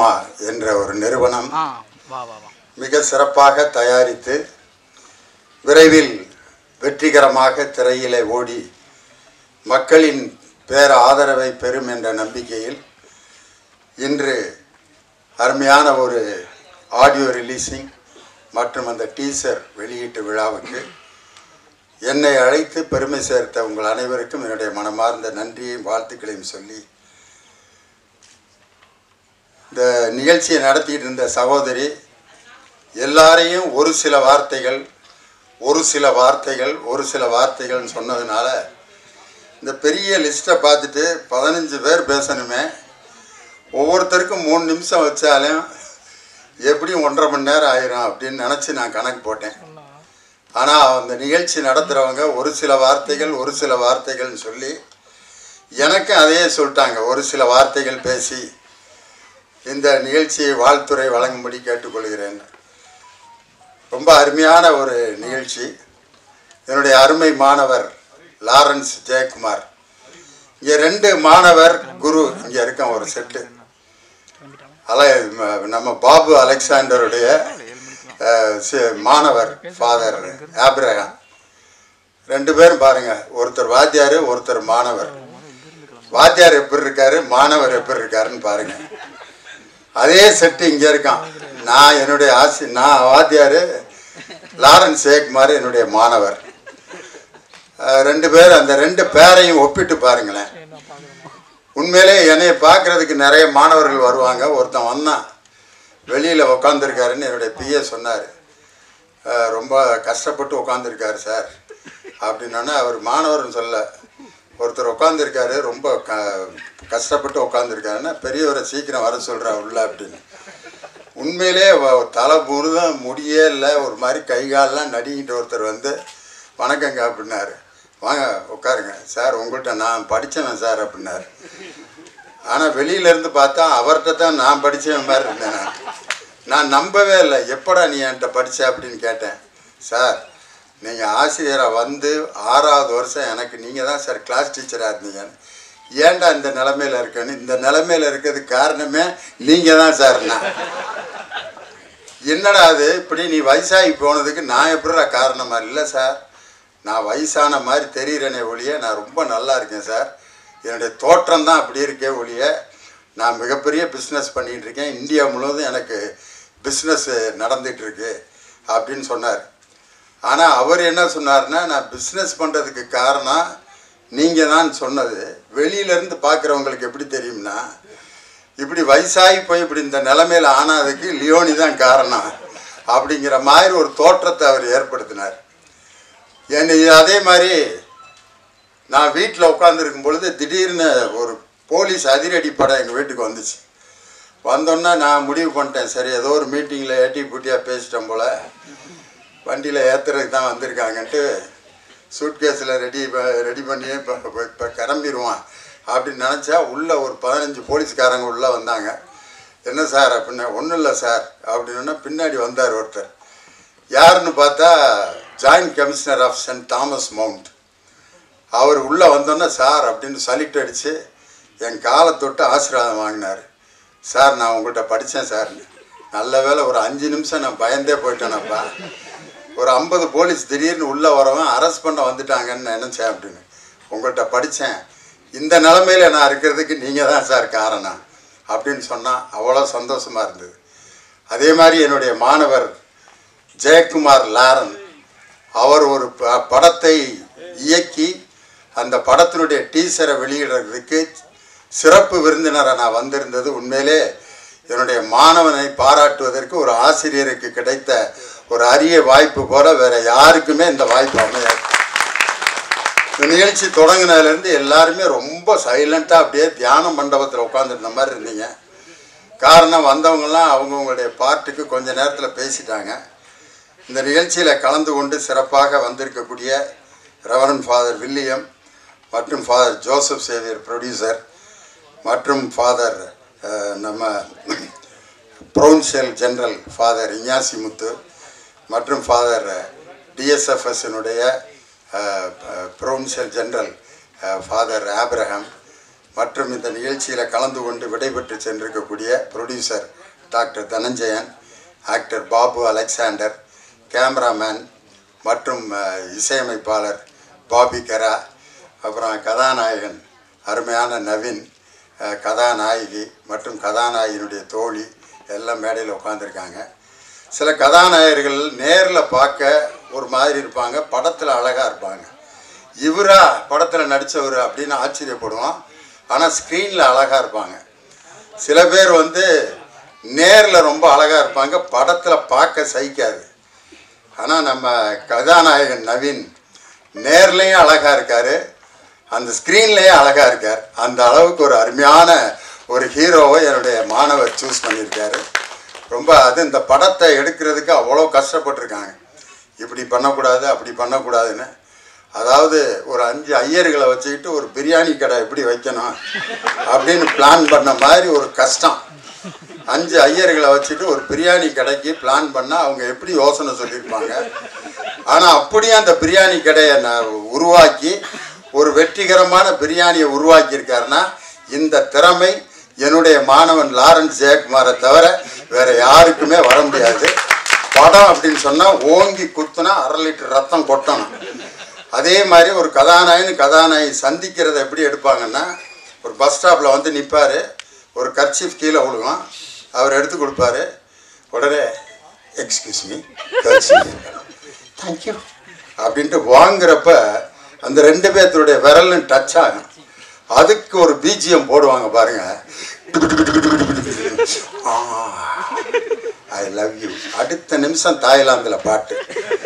Cinema என்ற ஒரு நிறுவனம் ஆ வா வா வா மிக சிறப்பாக தயாரித்து விரைவில் வெற்றிகரமாக திரையிலே ஓடி மக்களின் பேர ஆதரவை பெறும் என்ற நம்பிக்கையில் இன்று அருமையான ஒரு ஆடியோ ரிலீஸிங் மற்றும் அந்த டீசர் வெளியீட்டு விழாவுக்கு என்னை அழைத்து பெருமை சேர்த்த உங்கள் அனைவருக்கும் என்னுடைய மனமார்ந்த நன்றியையும் வாழ்த்துக்களையும் சொல்லி இந்த நிகழ்ச்சியை நடத்திட்டு இருந்த சகோதரி எல்லாரையும் ஒரு சில வார்த்தைகள் ஒரு சில வார்த்தைகள் ஒரு சில வார்த்தைகள்னு சொன்னதுனால இந்த பெரிய லிஸ்ட்டை பார்த்துட்டு பதினஞ்சு பேர் பேசணுமே ஒவ்வொருத்தருக்கும் மூணு நிமிஷம் வச்சாலும் எப்படியும் ஒன்றரை மணி நேரம் ஆயிரும் அப்படின்னு நினச்சி நான் கணக்கு போட்டேன் ஆனால் அந்த நிகழ்ச்சி நடத்துகிறவங்க ஒரு சில வார்த்தைகள் ஒரு சில வார்த்தைகள்னு சொல்லி எனக்கு அதையே சொல்லிட்டாங்க ஒரு சில வார்த்தைகள் பேசி இந்த நிகழ்ச்சியை வாழ்த்துறை வழங்கும்படி கேட்டுக்கொள்கிறேன் ரொம்ப அருமையான ஒரு நிகழ்ச்சி என்னுடைய அருமை மாணவர் லாரன்ஸ் ஜெயக்குமார் இங்கே ரெண்டு மாணவர் குரு இங்கே இருக்கான் ஒரு செட்டு அல ம- நம்ம பாபு அலெக்சாண்டருடைய அஹ், சி- மாணவர் ஃபாதர் ஆப்ரஹாம் ரெண்டு பேரும் பாருங்க ஒருத்தர் வாத்தியார் ஒருத்தர் மாணவர் வாத்தியார் எப்படி இருக்காரு மாணவர் எப்படி இருக்காருன்னு பாருங்க அதே செட்டு இங்கே இருக்கான் நான் என்னுடைய ஆசி நான் வாத்தியார் லாரன்ஸ் சேக்மார் என்னுடைய மாணவர் அஹ், ரெண்டு பேர் அந்த ரெண்டு பேரையும் ஒப்பிட்டு பாருங்களேன் உண்மையிலே என்னைய பார்க்கறதுக்கு நிறைய மாணவர்கள் வருவாங்க ஒருத்தன் வந்தான் வெளியில் உட்காந்துருக்காருன்னு என்னுடைய பிஏ சொன்னார் ரொம்ப கஷ்டப்பட்டு உட்காந்துருக்காரு சார் அப்படின்னோடனே அவர் மாணவர்னு சொல்ல ஒருத்தர் உட்காந்துருக்காரு ரொம்ப க கஷ்டப்பட்டு உட்காந்துருக்காருன்னா பெரியவரை சீக்கிரம் வர சொல்கிறா உள்ள அப்படின்னு உண்மையிலே வ- தலை முழுதும் முடியே இல்லை ஒரு மாதிரி கை காலெல்லாம் நடுங்கிட்டு ஒருத்தர் வந்து வணக்கங்க அப்படின்னாரு வாங்க உட்காருங்க சார் உங்கள்கிட்ட நான் படித்தவன் சார் அப்படின்னாரு ஆனால் வெளியிலேருந்து பார்த்தா அவர்கிட்ட தான் நான் படித்தவன் மாதிரி இருந்தேன் நான் நான் நம்பவே இல்லை எப்படா நீ என்கிட்ட படிச்ச அப்படின்னு கேட்டேன் சார் நீங்கள் ஆசிரியராக வந்து ஆறாவது வருஷம் எனக்கு நீங்கள் தான் சார் கிளாஸ் டீச்சராக இருந்தீங்க ஏன்டா இந்த நிலமையில இருக்கேன்னு இந்த நிலமையில இருக்கிறதுக்கு காரணமே நீங்கள் தான் சார் நான் என்னடா அது இப்படி நீ வயசாகி போனதுக்கு நான் எப்படிடா காரணமா இல்லை சார் நான் வயசான மாதிரி தெரிகிறேனே ஒழிய நான் ரொம்ப நல்லா இருக்கேன் சார் என்னுடைய தோற்றம் தான் அப்படி இருக்கே ஒழிய நான் மிகப்பெரிய பிஸ்னஸ் பண்ணிகிட்டு இருக்கேன் இந்தியா முழுவதும் எனக்கு பிஸ்னஸ் நடந்துட்டு இருக்கு அப்படின்னு சொன்னார் ஆனால் அவர் என்ன சொன்னார்னா நான் பிஸ்னஸ் பண்ணுறதுக்கு காரணம் நீங்கள் தான் சொன்னது வெளியிலேருந்து பார்க்குறவங்களுக்கு எப்படி தெரியும்னா இப்படி வயசாகி போய் இப்படி இந்த நிலமையில ஆனதுக்கு லியோனி தான் காரணம் அப்படிங்கிற மாதிரி ஒரு தோற்றத்தை அவர் ஏற்படுத்தினார் என்னை அதே மாதிரி நான் வீட்டில் உட்காந்துருக்கும் பொழுது திடீர்னு ஒரு போலீஸ் அதிரடி படம் எங்கள் வீட்டுக்கு வந்துச்சு வந்தோன்னே நான் முடிவு பண்ணிட்டேன் சரி ஏதோ ஒரு மீட்டிங்கில் ஏட்டி பூட்டியாக பேசிட்டோம் போல் வண்டியில் ஏற்றுறதுக்கு தான் வந்திருக்காங்கன்ட்டு சூட்கேஸில் ரெடி ரெடி பண்ணி இப்போ இப்போ கிளம்பிடுவான் அப்படின்னு நினச்சா உள்ளே ஒரு பதினஞ்சு போலீஸ்காரங்க உள்ளே வந்தாங்க என்ன சார் அப்படின்னா ஒன்றும் இல்லை சார் அப்படின்னா பின்னாடி வந்தார் ஒருத்தர் யாருன்னு பார்த்தா joint commissioner of Saint Thomas Mount அவர் உள்ளே வந்தோன்னே சார் அப்படின்னு சலிட்டு அடித்து என் காலை தொட்டு ஆசீர்வாதம் வாங்கினார் சார் நான் உங்கள்கிட்ட படித்தேன் சார் நல்ல வேளை ஒரு அஞ்சு நிமிஷம் நான் பயந்தே போயிட்டேனப்பா ஒரு ஐம்பது போலீஸ் திடீர்னு உள்ளே வரவன் அரெஸ்ட் பண்ண வந்துட்டாங்கன்னு நினச்சேன் அப்படின்னு உங்கள்கிட்ட படித்தேன் இந்த நிலமையில நான் இருக்கிறதுக்கு நீங்கள் தான் சார் காரணம் அப்படின்னு சொன்னால் அவ்வளோ சந்தோஷமாக இருந்தது அதே மாதிரி என்னுடைய மாணவர் ஜெயக்குமார் லாரன் அவர் ஒரு ப- படத்தை இயக்கி அந்த படத்தினுடைய டீசரை வெளியிடுறதுக்கு சிறப்பு விருந்தினராக நான் வந்திருந்தது உண்மையிலே என்னுடைய மாணவனை பாராட்டுவதற்கு ஒரு ஆசிரியருக்கு கிடைத்த ஒரு அரிய வாய்ப்பு போல வேற யாருக்குமே இந்த வாய்ப்பு அமையாது இந்த நிகழ்ச்சி தொடங்கினதுலேருந்து எல்லாருமே ரொம்ப சைலண்ட்டாக அப்படியே தியான மண்டபத்தில் உட்காந்துருந்த மாதிரி இருந்தீங்க காரணம் வந்தவங்கெல்லாம் அவங்கவுங்களுடைய பாட்டுக்கு கொஞ்ச நேரத்தில் பேசிட்டாங்க இந்த நிகழ்ச்சியில் கலந்து கொண்டு சிறப்பாக வந்திருக்கக்கூடிய ரெவரன் ஃபாதர் வில்லியம் மற்றும் ஃபாதர் ஜோசப் சேவியர் ப்ரொடியூசர் மற்றும் ஃபாதர் நம்ம provincial general father Innasi Muthu மற்றும் ஃபாதர் டிஎஸ்எஃப்எஸ்னுடைய ப்ரொவின்சியல் ஜெனரல் ஃபாதர் ஆப்ரஹாம் மற்றும் இந்த நிகழ்ச்சியில் கலந்து கொண்டு விடைபெற்று சென்றிருக்கக்கூடிய producer doctor Dhananjayan actor Babu Alexander cameraman மற்றும் அஹ், இசையமைப்பாளர் பாபி கரா அப்புறம் கதாநாயகன் அருமையான நவீன் அஹ், கதாநாயகி மற்றும் கதாநாயகியினுடைய தோழி எல்லாம் மேடையில் உட்காந்துருக்காங்க சில கதாநாயகர்கள் நேரில் பார்க்க ஒரு மாதிரி இருப்பாங்க படத்தில் அழகாக இருப்பாங்க இவரா படத்தில் நடித்தவர் அப்படின்னு ஆச்சரியப்படுவோம் ஆனால் ஸ்க்ரீனில் அழகாக இருப்பாங்க சில பேர் வந்து நேரில் ரொம்ப அழகாக இருப்பாங்க படத்தில் பார்க்க சகிக்காது ஆனால் நம்ம கதாநாயகன் நவீன் நேர்லேயும் அழகாக இருக்கார் அந்த ஸ்க்ரீன்லேயும் அழகாக இருக்கார் அந்த அளவுக்கு ஒரு அருமையான ஒரு ஹீரோவை என்னுடைய மாணவர் சூஸ் பண்ணியிருக்காரு ரொம்ப அது இந்த படத்தை எடுக்கிறதுக்கு அவ்வளோ கஷ்டப்பட்டிருக்காங்க இப்படி பண்ணக்கூடாது அப்படி பண்ணக்கூடாதுன்னு அதாவது ஒரு அஞ்சு ஐயர்களை வச்சுக்கிட்டு ஒரு பிரியாணி கடை எப்படி வைக்கணும் அப்படின்னு பிளான் பண்ண மாதிரி ஒரு கஷ்டம் அஞ்சு ஐயர்களை வச்சுட்டு ஒரு பிரியாணி கடைக்கு பிளான் பண்ணால் அவங்க எப்படி யோசனை சொல்லியிருப்பாங்க ஆனால் அப்படியே அந்த பிரியாணி கடையை நான் உருவாக்கி ஒரு வெற்றிகரமான பிரியாணியை உருவாக்கியிருக்காருன்னா இந்த திறமை என்னுடைய மாணவன் லாரன்ஸ் ஜெயக்குமாரை தவிர வேற யாருக்குமே வர முடியாது படம் அப்படின்னு சொன்னால் ஓங்கி குத்துனா அரை லிட்டர் ரத்தம் கொட்டணும் அதே மாதிரி ஒரு கதாநாயகன் கதாநாயகி சந்திக்கிறதை எப்படி எடுப்பாங்கன்னா ஒரு பஸ் ஸ்டாப்பில் வந்து நிற்பார் ஒரு கர்ச்சீஃப் கீழே விழுகும் அவர் எடுத்து கொடுப்பாரு உடனே எக்ஸ்கியூஸ் மீ கர்ச்சீஃப் தேங்க்யூ அப்படின்ட்டு வாங்குறப்ப அந்த ரெண்டு பேர்த்துடைய விரலும் டச் ஆகும் அதுக்கு ஒரு பிஜிஎம் போடுவாங்க பாருங்க ஐ லவ் யூ அடுத்த நிமிஷம் தாய்லாந்தில் பாட்டு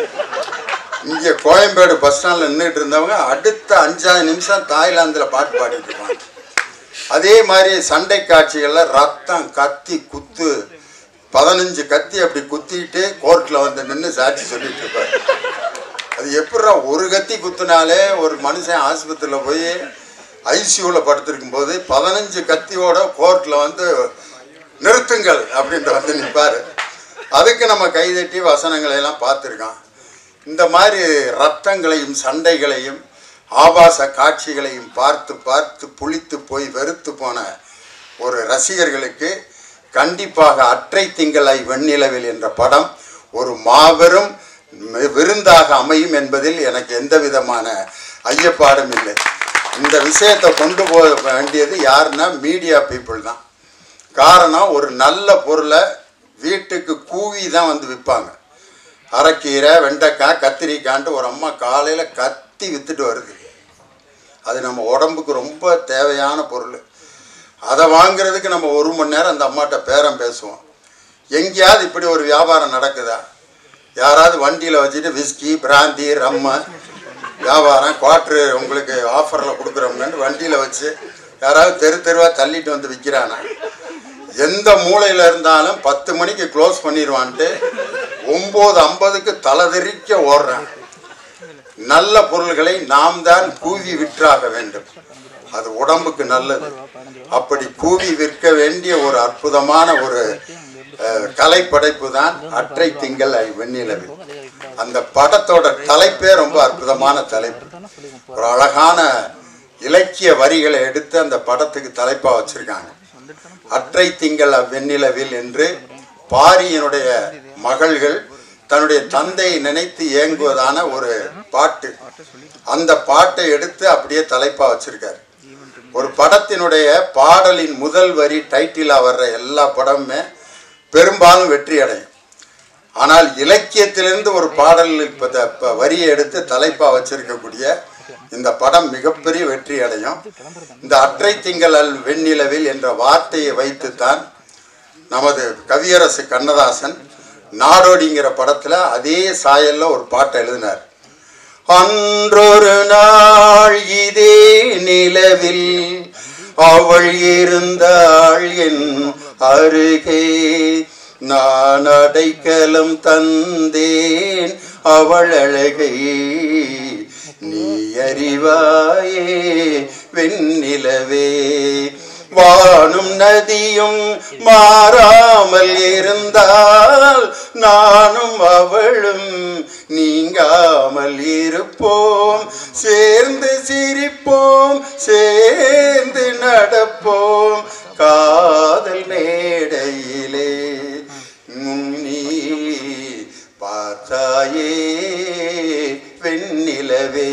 இங்கே கோயம்பேடு பஸ் ஸ்டாண்டில் நின்றுட்டு இருந்தவங்க அடுத்த அஞ்சாறு நிமிஷம் தாய்லாந்தில் பாட்டு பாடிட்டு இருப்பாங்க அதே மாதிரி சண்டை காட்சிகளில் ரத்தம் கத்தி குத்து பதினஞ்சு கத்தி அப்படி குத்திட்டு கோர்ட்டில் வந்து நின்று சாட்சி சொல்லிட்டு இருப்பார் அது எப்படிடா ஒரு கத்தி குத்துனாலே ஒரு மனுஷன் ஆஸ்பத்திரியில் போய் ஐசியூவில் படுத்திருக்கும் போது பதினஞ்சு கத்தியோட கோர்ட்டில் வந்து நிறுத்துங்கள் அப்படின்ட்டு வந்து நிற்பார் அதுக்கு நம்ம கைதட்டி வசனங்களை எல்லாம் பார்த்துருக்கோம் இந்த மாதிரி ரத்தங்களையும் சண்டைகளையும் ஆபாச காட்சிகளையும் பார்த்து பார்த்து புளித்து போய் வெறுத்து போன ஒரு ரசிகர்களுக்கு கண்டிப்பாக அற்றை திங்களை வெண்ணிலவில் என்ற படம் ஒரு மாபெரும் மி- விருந்தாக அமையும் என்பதில் எனக்கு எந்த விதமான ஐயப்பாடும் இல்லை இந்த விஷயத்தை கொண்டு போக வேண்டியது யாருன்னா மீடியா பீப்புள் தான் காரணம் ஒரு நல்ல பொருளை வீட்டுக்கு கூவி தான் வந்து விற்பாங்க அரைக்கீரை வெண்டைக்காய் கத்திரிக்கான்ட்டு ஒரு அம்மா காலையில் கத்தி வித்துட்டு வருது அது நம்ம உடம்புக்கு ரொம்ப தேவையான பொருள் அதை வாங்குறதுக்கு நம்ம ஒரு மணி நேரம் அந்த அம்மாட்ட பேரம் பேசுவோம் எங்கேயாவது இப்படி ஒரு வியாபாரம் நடக்குதா யாராவது வண்டியில் வச்சுட்டு விஸ்கி பிராந்தி ரம்மு வியாபாரம் குவாட்ரு உங்களுக்கு ஆஃபரில் கொடுக்குறோம்னு வண்டியில் வச்சு யாராவது தெரு தெருவாக தள்ளிட்டு வந்து விற்கிறானா எந்த மூலையில் இருந்தாலும் பத்து மணிக்கு க்ளோஸ் பண்ணிடுவான்ட்டு ஒம்பது ஐம்பதுக்கு தலைதெறிக்க ஓடுறேன் நல்ல பொருள்களை நாம் தான் கூவி விற்றாக வேண்டும் அது உடம்புக்கு நல்லது அப்படி கூவி விற்க வேண்டிய ஒரு அற்புதமான ஒரு அஹ், கலைப்படைப்பு தான் அற்றை திங்கள் ஐ வெண்ணிலவில் அந்த படத்தோட தலைப்பே ரொம்ப அற்புதமான தலைப்பு ஒரு அழகான இலக்கிய வரிகளை எடுத்து அந்த படத்துக்கு தலைப்பா வச்சிருக்காங்க அற்றை திங்கள் வெண்ணிலவில் என்று பாரியினுடைய மகள்கள் தன்னுடைய தந்தையை நினைத்து ஏங்குவதான ஒரு பாட்டு அந்த பாட்டை எடுத்து அப்படியே தலைப்பா வச்சிருக்காரு ஒரு படத்தினுடைய பாடலின் முதல் வரி டைட்டிலாக வர்ற எல்லா படமுமே பெரும்பாலும் வெற்றி அடையும் ஆனால் இலக்கியத்திலிருந்து ஒரு பாடல் இப்போ த- இப்ப வரியை எடுத்து தலைப்பாக வச்சிருக்கக்கூடிய இந்த படம் மிகப்பெரிய வெற்றி அடையும் இந்த அற்றை திங்கள் அல் வெண்ணிலவில் என்ற வார்த்தையை வைத்துத்தான் நமது கவியரசு கண்ணதாசன் நாடோடிங்கிற படத்தில் அதே சாயல்ல ஒரு பாட்டை எழுதினார் அன்றொரு நாள் இதே நிலவில் அவள் இருந்தாள் என் அருகே நான் அடைக்கலம் தந்தேன் அவள் அழகை நீ அறிவாயே வெண்ணிலவே வானும் நதியும் மாறாமல் இருந்தால் நானும் அவளும் நீங்காமல் இருப்போம் சேர்ந்து சிரிப்போம் சேர்ந்து நடப்போம் காதல் மேடையிலே முன்னி பார்த்தாயே வெண்ணிலவே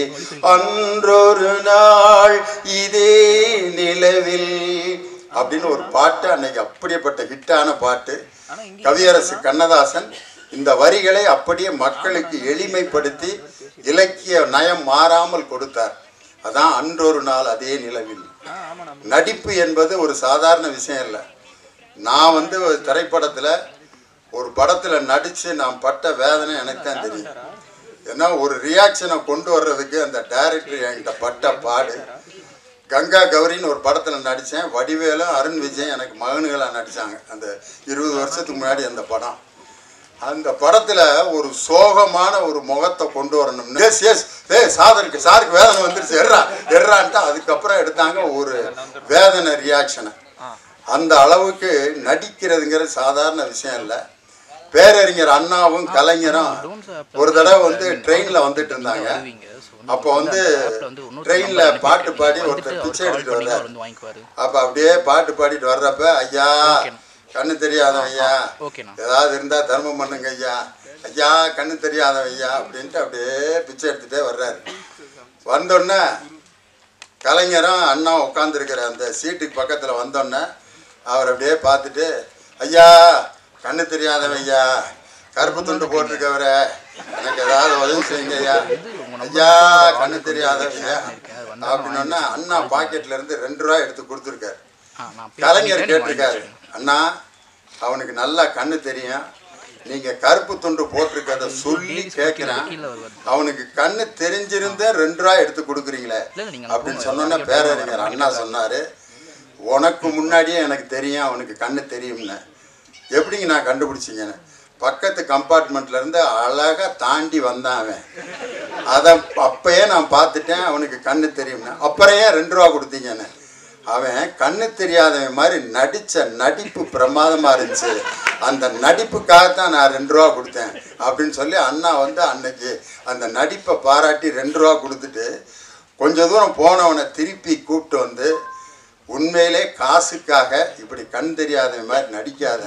அன்றொரு நாள் இதே நிலவில் அப்படின்னு ஒரு பாட்டு அன்னைக்கு அப்படியேப்பட்ட ஹிட்டான பாட்டு கவியரசு கண்ணதாசன் இந்த வரிகளை அப்படியே மக்களுக்கு எளிமைப்படுத்தி இலக்கிய நயம் மாறாமல் கொடுத்தார் அதான் அன்றொரு நாள் அதே நிலவில் நடிப்பு என்பது ஒரு சாதாரண விஷயம் இல்லை நான் வந்து ஒரு திரைப்படத்தில் ஒரு படத்தில் நடித்து நான் பட்ட வேதனை எனக்கு தான் தெரியும் ஏன்னா ஒரு ரியாக்ஷனை கொண்டு வர்றதுக்கு அந்த டைரக்டர் என்கிட்ட பட்ட பாடு கங்கா கௌரின்னு ஒரு படத்தில் நடித்தேன் வடிவேலும் அருண் விஜய் எனக்கு மகனுகளாக நடித்தாங்க அந்த இருபது வருஷத்துக்கு முன்னாடி அந்த படம் அந்த படத்தில் ஒரு சோகமான ஒரு முகத்தை கொண்டு வரணும்னு எஸ் எஸ் ஏ சாதருக்கு சாருக்கு வேதனை வந்துருச்சு எர்றா எர்றான்ட்டு அதுக்கப்புறம் எடுத்தாங்க ஒரு வேதனை ரியாக்ஷனை அந்த அளவுக்கு நடிக்கிறதுங்கிறது சாதாரண விஷயம் இல்லை பேரறிஞர் அண்ணாவும் கலைஞரும் ஒரு தடவை வந்து ட்ரெயினில் வந்துட்டு இருந்தாங்க அப்போ வந்து ட்ரெயினில் பாட்டு பாடி ஒருத்தர் பிச்சை எடுத்துட்டு வர்றார் அப்போ அப்படியே பாட்டு பாடிட்டு வர்றப்ப ஐயா கண்ணு தெரியாதவன் ஐயா ஓகேண்ணா ஏதாவது இருந்தால் தர்மம் பண்ணுங்க ஐயா ஐயா கண்ணு தெரியாதவன் ஐயா அப்படின்ட்டு அப்படியே பிச்சை எடுத்துகிட்டே வர்றாரு வந்தோடனே கலைஞரும் அண்ணா உட்காந்துருக்கிற அந்த சீட்டுக்கு பக்கத்தில் வந்தோடனே அவர் அப்படியே பார்த்துட்டு ஐயா கண்ணு தெரியாதவன் ஐயா கருப்பு துண்டு போட்டிருக்கவரை எனக்கு ஏதாவது உதவி செய்யுங்க ஐயா ஐயா கண்ணு தெரியாதவன் ஐயா அப்படின்னோடனே அண்ணா பாக்கெட்ல இருந்து ரெண்டு ரூபா எடுத்து கொடுத்துருக்காரு ஆ, நான் pay கலைஞர் பண்ணிட்டேன், கேட்டிருக்காரு அண்ணா அவனுக்கு நல்லா கண்ணு தெரியும் நீங்க கருப்பு துண்டு போட்டிருக்கத சொல்லி கேட்கிறேன் கீழே வருவாரு. அவனுக்கு கண்ணு தெரிஞ்சிருந்தே ரெண்டு ரூபா எடுத்து கொடுக்குறீங்களே இல்ல, இல்ல, நீங்க அப்படின்னு போங்க. சொன்னோன்னே வாங்கி பேரறிஞர் வாங்கி அண்ணா சொன்னாரு உனக்கு முன்னாடியே எனக்கு தெரியும் அவனுக்கு கண்ணு தெரியும்னு எப்படிங்க நான் கண்டுபிடிச்சிங்கன்னு பக்கத்து கம்பார்ட்மெண்ட்ல இருந்து அழகா தாண்டி வந்தான் அவன் அதை அப்பயே நான் பார்த்துட்டேன் அவனுக்கு கண்ணு தெரியும்னு அப்புறம் ஏன் ரெண்டு ரூபா கொடுத்தீங்கன்னு அவன் கண்ணு தெரியாதவன் மாதிரி நடித்த நடிப்பு பிரமாதமாக இருந்துச்சு அந்த நடிப்புக்காகத்தான் நான் ரெண்டு ரூபா கொடுத்தேன் அப்படின்னு சொல்லி அண்ணா வந்து அன்னைக்கு அந்த நடிப்பை பாராட்டி ரெண்டு ரூபா கொடுத்துட்டு கொஞ்ச தூரம் போனவனை திருப்பி கூப்பிட்டு வந்து உண்மையிலே காசுக்காக இப்படி கண் தெரியாதவன் மாதிரி நடிக்காத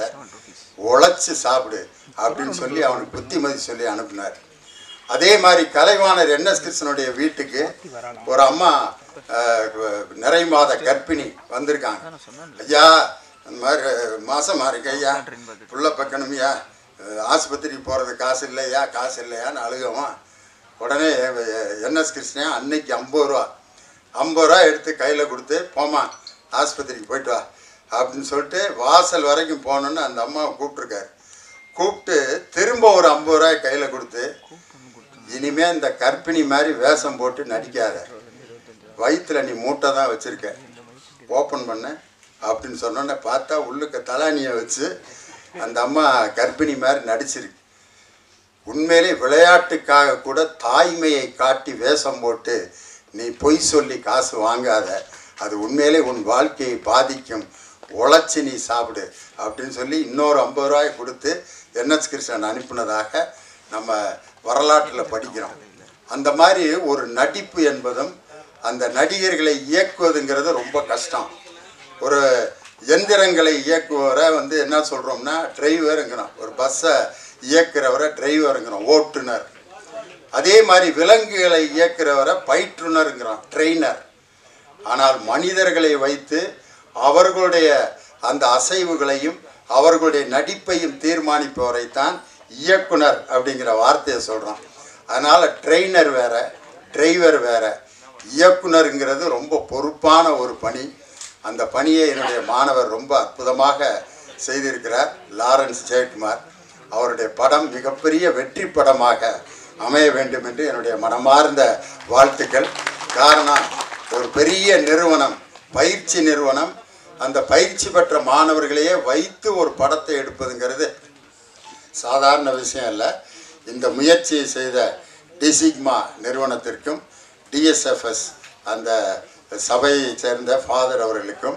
உழைச்சி சாப்பிடு அப்படின்னு சொல்லி அவனுக்கு புத்திமதி சொல்லி அனுப்பினார் அதே மாதிரி கலைவாணர் என்எஸ் கிருஷ்ணனுடைய வீட்டுக்கு ஒரு அம்மா அஹ், நிறை மாத கர்ப்பிணி வந்திருக்காங்க ஐயா அந்த மாதிரி மாசமா இருக்கு ஐயா புள்ள பக்கணுமையா ஆஸ்பத்திரிக்கு போகிறது காசு இல்லையா காசு இல்லையான்னு அழுகவும் உடனே என்எஸ் கிருஷ்ணன் அன்னைக்கு ஐம்பது ரூபா ஐம்பது ரூபா எடுத்து கையில் கொடுத்து போமா ஆஸ்பத்திரிக்கு போயிட்டு வா அப்படின்னு சொல்லிட்டு வாசல் வரைக்கும் போகணுன்னு அந்த அம்மாவை கூப்பிட்ருக்காரு கூப்பிட்டு திரும்ப ஒரு ஐம்பது ரூபாய் கையில் கொடுத்து இனிமே இந்த கர்ப்பிணி மாதிரி வேஷம் போட்டு நடிக்காத வயிற்றுல நீ மூட்டை தான் வச்சுருக்க ஓப்பன் பண்ண அப்படின்னு சொன்னோன்னே பார்த்தா உள்ளுக்க தலானியை வச்சு அந்த அம்மா கர்ப்பிணி மாதிரி நடிச்சிருக்கு உண்மையிலே விளையாட்டுக்காக கூட தாய்மையை காட்டி வேஷம் போட்டு நீ பொய் சொல்லி காசு வாங்காத அது உண்மையிலே உன் வாழ்க்கையை பாதிக்கும் உழைச்சி நீ சாப்பிடு அப்படின்னு சொல்லி இன்னொரு ஐம்பது ரூபாய் கொடுத்து என்எஸ் கிருஷ்ணன் அனுப்பினதாக நம்ம வரலாற்றில் படிக்கிறோம் அந்த மாதிரி ஒரு நடிப்பு என்பதும் அந்த நடிகர்களை இயக்குவதுங்கிறது ரொம்ப கஷ்டம் ஒரு எந்திரங்களை இயக்குவரை வந்து என்ன சொல்கிறோம்னா டிரைவருங்கிறோம் ஒரு பஸ்ஸை இயக்குறவரை டிரைவருங்கிறோம் ஓட்டுநர் அதே மாதிரி விலங்குகளை இயக்குறவரை பயிற்றுனருங்கிறோம் ட்ரெயினர் ஆனால் மனிதர்களை வைத்து அவர்களுடைய அந்த அசைவுகளையும் அவர்களுடைய நடிப்பையும் தீர்மானிப்பவரைத்தான் இயக்குனர் அப்படிங்கிற வார்த்தையை சொல்கிறோம் அதனால் ட்ரெயினர் வேற டிரைவர் வேற இயக்குனருங்கிறது ரொம்ப பொறுப்பான ஒரு பணி அந்த பணியை என்னுடைய மாணவர் ரொம்ப அற்புதமாக செய்திருக்கிறார் லாரன்ஸ் ஜெயக்குமார் அவருடைய படம் மிகப்பெரிய வெற்றி படமாக அமைய வேண்டும் என்று என்னுடைய மனமார்ந்த வாழ்த்துக்கள் காரணம் ஒரு பெரிய நிறுவனம் பயிற்சி நிறுவனம் அந்த பயிற்சி பெற்ற மாணவர்களையே வைத்து ஒரு படத்தை எடுப்பதுங்கிறது சாதாரண விஷயம் இல்லை இந்த முயற்சியை செய்த டிசிக்மா நிறுவனத்திற்கும் டிஎஸ்எஃப்எஸ் அந்த சபையை சேர்ந்த ஃபாதர் அவர்களுக்கும்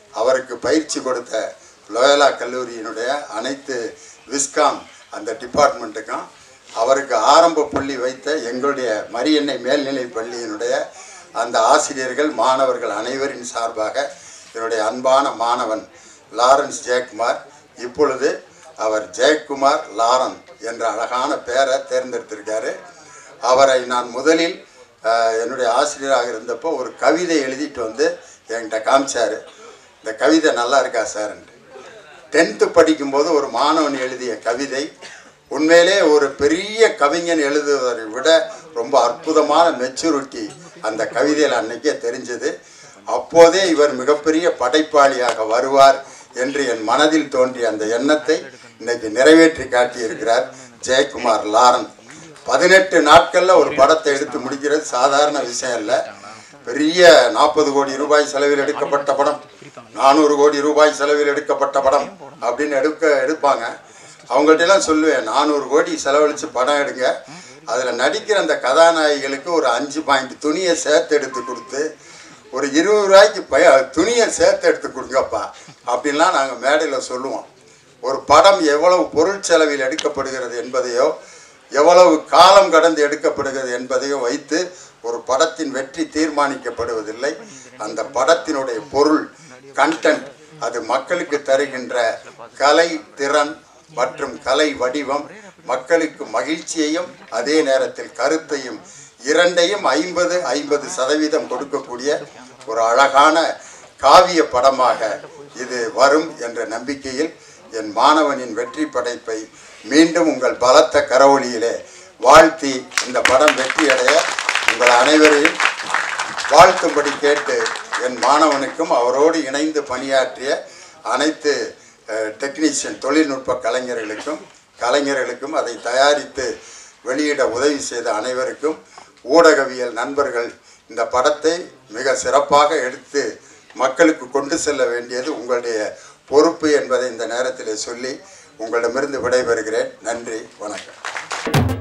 அவருக்கு பயிற்சி கொடுத்த லோயலா கல்லூரியினுடைய அனைத்து விஸ்காம் அந்த டிபார்ட்மெண்ட்டுக்கும் அவருக்கு ஆரம்ப புள்ளி வைத்த எங்களுடைய மரியன்னை மேல்நிலை பள்ளியினுடைய அந்த ஆசிரியர்கள் மாணவர்கள் அனைவரின் சார்பாக என்னுடைய அன்பான மாணவன் லாரன்ஸ் ஜெயக்குமார் இப்பொழுது அவர் ஜெயக்குமார் லாரன் என்ற அழகான பெயரை தேர்ந்தெடுத்திருக்காரு அவரை நான் முதலில் அஹ், என்னுடைய ஆசிரியராக இருந்தப்போ ஒரு கவிதை எழுதிட்டு வந்து என்கிட்ட காமிச்சார் இந்த கவிதை நல்லா இருக்கா சார்ன்ட்டு டென்த்து படிக்கும்போது ஒரு மாணவன் எழுதிய கவிதை உண்மையிலே ஒரு பெரிய கவிஞன் எழுதுவதை விட ரொம்ப அற்புதமான மெச்சூரிட்டி அந்த கவிதையில் அன்னைக்கே தெரிஞ்சது அப்போதே இவர் மிகப்பெரிய படைப்பாளியாக வருவார் என்று என் மனதில் தோன்றிய அந்த எண்ணத்தை இன்னைக்கு நிறைவேற்றி காட்டியிருக்கிறார் ஜெயக்குமார் லாரன் பதினெட்டு நாட்கள்ல ஒரு படத்தை எடுத்து முடிக்கிறது சாதாரண விஷயம் இல்லை பெரிய நாற்பது கோடி ரூபாய் செலவில் எடுக்கப்பட்ட படம் நானூறு கோடி ரூபாய் செலவில் எடுக்கப்பட்ட படம் அப்படின்னு எடுக்க எடுப்பாங்க அவங்கள்ட்ட எல்லாம் சொல்லுவேன் நானூறு கோடி செலவழித்து படம் எடுங்க அதில் நடிக்கிற அந்த கதாநாயகிகளுக்கு ஒரு அஞ்சு பாயிண்ட் துணியை சேர்த்து எடுத்து கொடுத்து ஒரு இருபது ரூபாய்க்கு பய துணியை சேர்த்து எடுத்து கொடுங்கப்பா அப்படின்லாம் நாங்கள் மேடையில் சொல்லுவோம் ஒரு படம் எவ்வளவு பொருள் செலவில் எடுக்கப்படுகிறது என்பதையோ எவ்வளவு காலம் கடந்து எடுக்கப்படுகிறது என்பதையோ வைத்து ஒரு படத்தின் வெற்றி தீர்மானிக்கப்படுவதில்லை அந்த படத்தினுடைய பொருள் கண்டென்ட் அது மக்களுக்கு தருகின்ற கலை திறன் மற்றும் கலை வடிவம் மக்களுக்கு மகிழ்ச்சியையும் அதே நேரத்தில் கருத்தையும் இரண்டையும் ஐம்பது ஐம்பது சதவீதம் கொடுக்கக்கூடிய ஒரு அழகான காவிய படமாக இது வரும் என்ற நம்பிக்கையில் என் மாணவனின் வெற்றி படைப்பை மீண்டும் உங்கள் பலத்த கரவொலியிலே வாழ்த்தி இந்த படம் வெற்றியடைய உங்கள் அனைவரையும் வாழ்த்தும்படி கேட்டு என் மாணவனுக்கும் அவரோடு இணைந்து பணியாற்றிய அனைத்து டெக்னீஷியன் தொழில்நுட்ப கலைஞர்களுக்கும் கலைஞர்களுக்கும் அதை தயாரித்து வெளியிட உதவி செய்த அனைவருக்கும் ஊடகவியல் நண்பர்கள் இந்த படத்தை மிக சிறப்பாக எடுத்து மக்களுக்கு கொண்டு செல்ல வேண்டியது உங்களுடைய பொறுப்பு என்பதை இந்த நேரத்தில் சொல்லி உங்களிடமிருந்து விடைபெறுகிறேன் நன்றி வணக்கம்